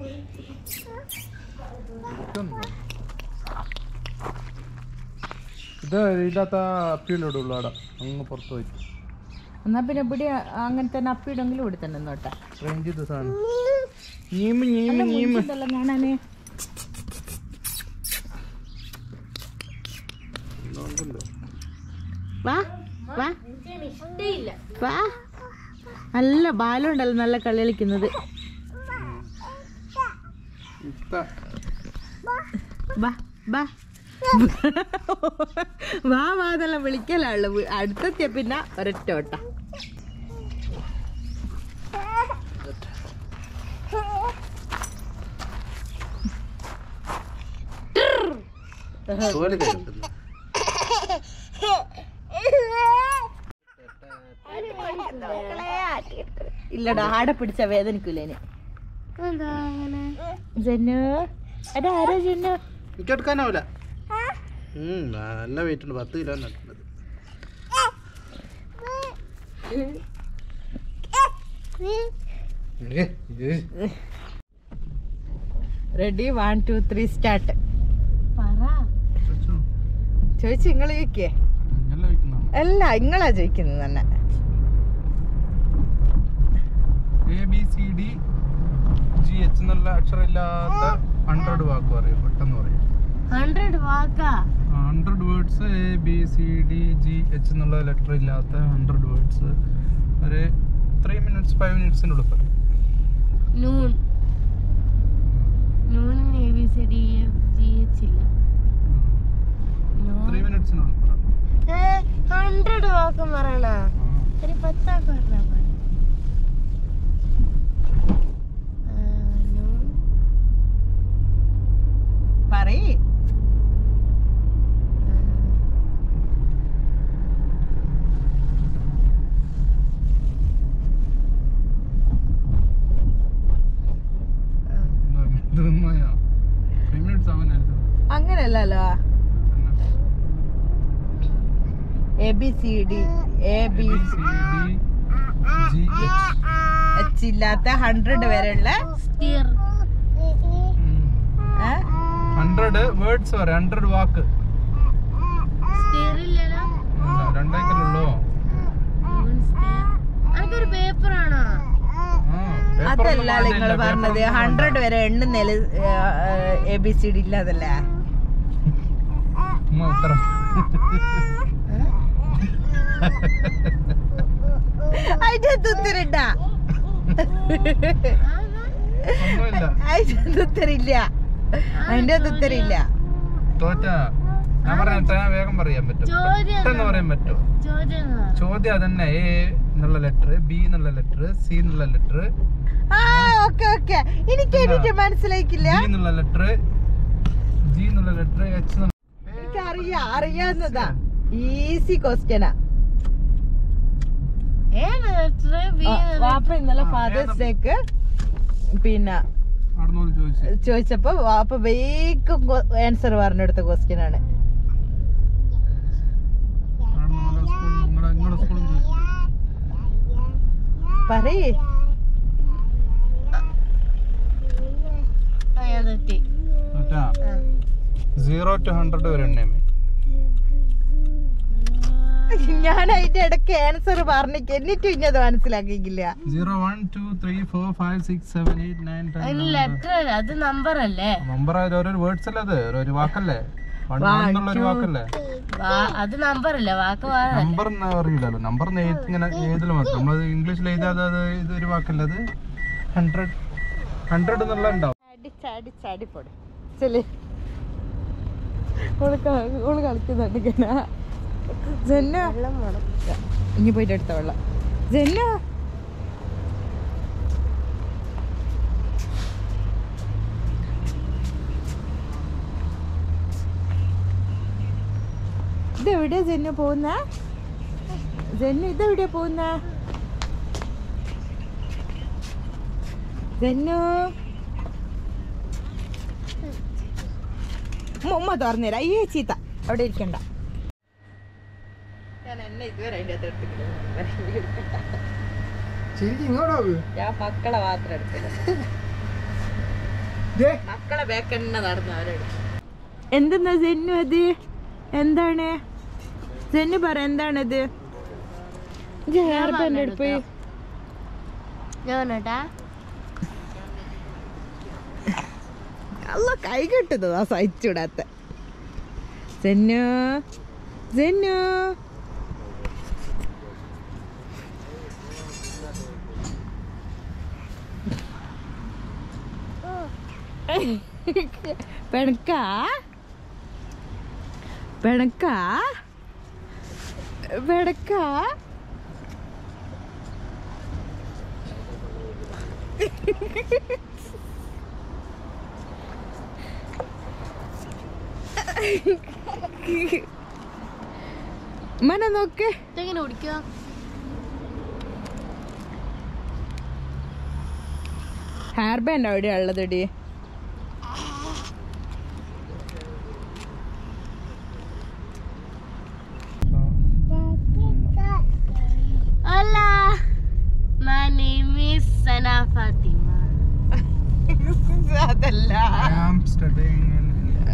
ഇത് ഇല്ലാത്ത അപ്പിയിലിടുള്ളൂ അവിടെ അങ്ങ് പുറത്ത് പോയി എന്നാ പിന്നെ ഇവിടെ അങ്ങനെ തന്നെ അപ്പിയിടെങ്കിലും ഇവിടെ തന്നെ നോട്ടെ റേഞ്ച് ചെയ്ത സാധനം ഞീമ് ഞീമ് ഞീമ് ഇതെല്ലാം കാണാനേ വാ വാ വാ നല്ല ബാലുണ്ടല്ലോ നല്ല കളി കളിക്കുന്നത് ഇത്ത വാ വാ വാ വാ എന്നെല്ലാം വിളിക്കലുള്ളു അടുത്തെത്തിയ പിന്നെ ഒരൊറ്റ ഓട്ട തോല് കയറുന്നു ഇല്ലടാ ആടെ പിടിച്ച വേദനിക്കൂലേന് ജന്നു അതാ ആരാ ജന്നു എനിക്ക് എടുക്കാനാവില്ല ഉം, നല്ല വെയിറ്റ് ഉണ്ട് പത്ത് കിലോ നട്ടത് ready one two three start ചോദിച്ചു നിങ്ങൾ ചോദിക്കേ അല്ല ഇങ്ങളാ ചോദിക്കുന്നത് തന്നെ A B C D G H എന്നുള്ള അക്ഷരമില്ലാത്ത ഹൺഡ്രഡ് വാക്ക് പറയും പെട്ടെന്ന് പറയും ഹൺഡ്രഡ് വാക്കാ hundred words A B C D G H എന്നുള്ള ലെറ്റർ ഇല്ലാത്ത ഹൺഡ്രഡ് വേർഡ്സ് ഒരു ത്രീ മിനിറ്റ്സ് ഫൈവ് മിനിറ്റ്സിനുള്ളിൽ പറയും നൂൺ നൂണിന് A B C D F G H ഇല്ല ത്രീ മിനിറ്റ്സിനുള്ളിൽ പറയും ഹൺഡ്രഡ് വാക്ക് പറയണ ഒരു പത്താക്ക് പറഞ്ഞാ പോരെ. ആ, നൂൺ പറയ് ത്രീ മിനിറ്റ്സ് ആവാനല്ലോ അങ്ങനെയല്ലല്ലോ A B C D A B C D G H H ഇല്ലാത്ത ഹൺഡ്രഡ് വരെയുള്ള സ്റ്റിയർ ഏ? ഹൺഡ്രഡ് വേർഡ്സ് പറയാം ഹൺഡ്രഡ് വാക്ക് സ്റ്റിയർ ഇല്ലല്ലോ രണ്ടേക്കല്ലുള്ളൂ നൂൺ സ്റ്റിയർ അനക്കൊരു പേപ്പർ ആണോ അതല്ല നിങ്ങൾ പറഞ്ഞത് ഹൺഡ്രഡ് വരെ എണ്ണുന്നേല് എ ബി സി ഡി ഇല്ലാതല്ല ഉത്തരം അതിന്റെ ഉത്തരണ്ട ഒന്നുമില്ല അതിന്റെ ഉത്തരില്ല അതിന്റെ ഉത്തരില്ല തോറ്റ ഞാൻ പറയാം ഞാൻ വേഗം പറയാൻ പറ്റും ചോദ്യം പെട്ടെന്ന് പറയാൻ പറ്റും ചോദ്യം എന്താ? ചോദ്യം അതന്നെ എ എന്നുള്ള ലെറ്റർ ബി എന്നുള്ള ലെറ്റർ സി എന്നുള്ള ലെറ്റർ ആ ഓക്കെ ഓക്കെ എനിക്ക് എനിക്ക് മനസ്സിലാക്കില്ല ജി എന്നുള്ള ലെറ്റർ ജി എന്നുള്ള ലെറ്റർ എച്ച് എനിക്ക് അറിയാം അറിയാവുന്നതാ ഈസി ക്വസ്റ്റ്യനാ ഏത് ലെറ്റർ ബി വാപ്പ ഇന്നലെ ഫാദേഴ്സ് ഡേക്ക് പിന്നെ നടന്നോല് ചോദിച്ചു ചോദിച്ചപ്പോ വാപ്പ വേഗം ആൻസർ പറഞ്ഞെടുത്ത ക്വസ്റ്റ്യൻ ആണ് നടന്നോലെ സ്കൂളിൽ നിങ്ങളുടെ നിങ്ങളുടെ സ്കൂളിൽ ചോദിച്ചു പറയേ ഞാൻ തെറ്റി തോറ്റാ സീറോ ടു ഹൺഡ്രഡ് വരെ എണ്ണേമേ ഞാൻ അതിന്റെ ഇടയ്ക്ക് ആൻസർ പറഞ്ഞിട്ട് എന്നിട്ടും ഇന്നത് മനസ്സിലാക്കിയില്ല zero one two three four five six seven eight nine ten letter അത് നമ്പർ അല്ലേ നമ്പർ ആയത് ഓരോ വേർഡ്സ് അല്ലേ അത് ഒരു വാക്കല്ലേ One എന്നുള്ള ഒരു വാക്കല്ലേ വാ- അത് നമ്പർ അല്ലേ വാക്ക് വേറെ നമ്പർ അറിയില്ലല്ലോ നമ്പർ ഇങ്ങനെ ഏതിൽ മാത്രം നമ്മളത് ഇംഗ്ലീഷിൽ എഴുതാതെ അത് ഇത് ഒരു വാക്കല്ലേ അത് ഹൺഡ്രഡ് ഹൺഡ്രഡ് എന്നുള്ള ഉണ്ടാവും ചാടി ചാടി പോടെ ചെല് ഓള് ക- ഓള് കളിക്കുന്നുണ്ട് ഇങ്ങനെ ജന്ന ഇനി പോയിട്ട് എടുത്ത വെള്ളം ജന്ന ഇതെവിടെയാ ജന്നു പോകുന്ന ജന്നു ഇതെവിടെയാ പോകുന്ന ജന്നു ഉമ്മ- ഉമ്മ തുറന്നുതരാം അയ്യേ ചീത്ത അവിടെ ഇരിക്കണ്ട ഞാൻ എന്നെ ഇതുവരെ അതിൻ്റെ അകത്ത് എടുത്തിട്ടില്ല ശരിക്കും ഇങ്ങോട്ടാ ഞാൻ മക്കളെ മാത്രം എടുത്തില്ല മക്കളെ ബേക്കന്നെ നടന്നു അവരോട് എന്തെന്നാ ജെന്നു അത് എന്താണ് ജെന്നു പറ എന്താണത് ഹെയർ ബാൻഡ് എടുപ്പ് ഞാൻ കേട്ടാ അല്ല കൈ കെട്ടുന്നതാ സഹിച്ചൂടാത്ത ജെന്നു ജെന്നു പെണക്ക പെണക്ക പെണക്ക മന നോക്ക് ഇതെങ്ങനെ കുടിക്കുക ഹെയർ ബാൻഡ് എവിടെയാ ഉള്ളതെടി Hola, my name is Sana Fatima. അതല്ല I am studying in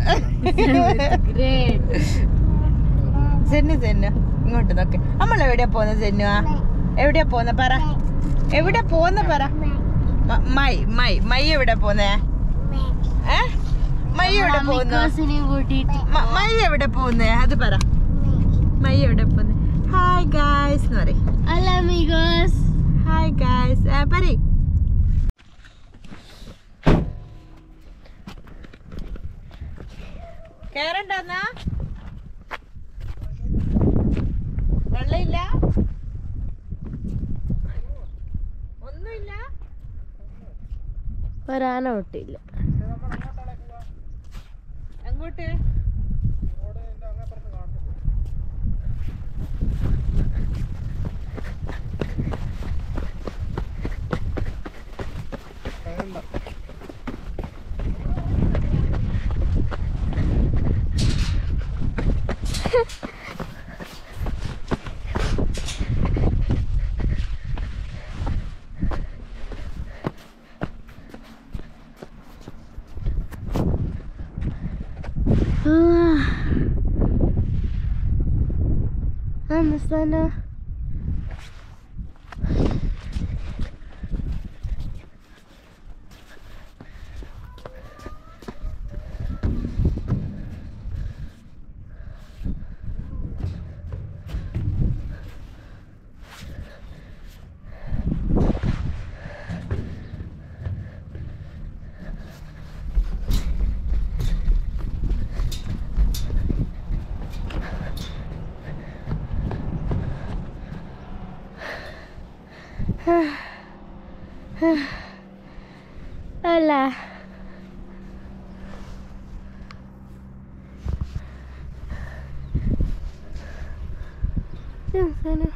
Great. ജെന്നു ജെന്നു ഇങ്ങോട്ട് നോക്ക് നമ്മൾ എവിടെയാ പോകുന്നത് ജെന്നു എവിടെയാ പോകുന്ന പറ എവിടെ പോകുന്ന പറ മ- മൈ മൈ മൈ എവിടെ പോകുന്നേ ഏ മൈ എവിടെ പോകുന്നു മിക്കോസിനെയും കൂട്ടിയിട്ട് മ- മൈ എവിടെ പോകുന്നേ അത് പറ മൈ എവിടെ പോകുന്നേ ഹായ് ഗായ്സ് എന്ന് പറയും Hola amigos. ഹായ് ഗായ്സ് പറയ് കേറണ്ടെന്നാ വെള്ളമില്ല ഒന്നുമില്ല ഒരാന ഒട്ടില്ല എങ്ങോട്ട് Vamos, Sana. Hola. Ya, Sana.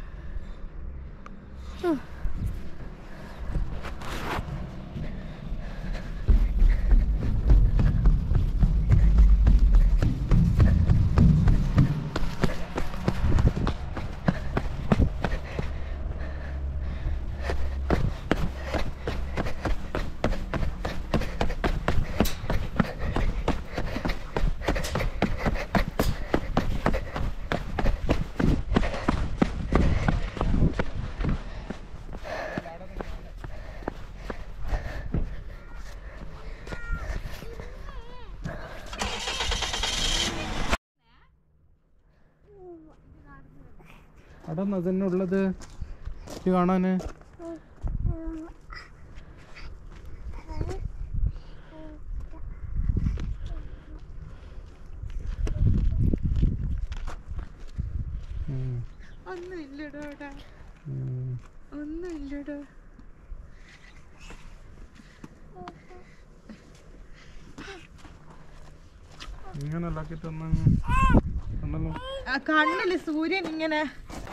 അവിടെ തന്നെ ഉള്ളത് ഇത് കാണാന് ഉം. ഒന്നുമില്ലടോ ഇവിടെ ഉം. ഒന്നുമില്ലടോ ഇങ്ങനെ ഉണ്ടാക്കിട്ടൊന്ന് ഉണ്ടല്ലോ ആ കണ്ണില് സൂര്യൻ ഇങ്ങനെ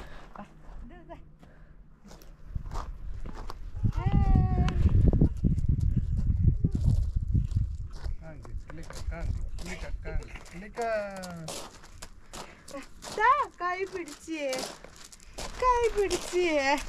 കാങ്കി, കിളിക്ക, കാങ്കി, കിളിക്ക, കാങ്കി, കിളിക്ക. ദാ, കൈ പിടിച്ചേ കൈ പിടിച്ചേ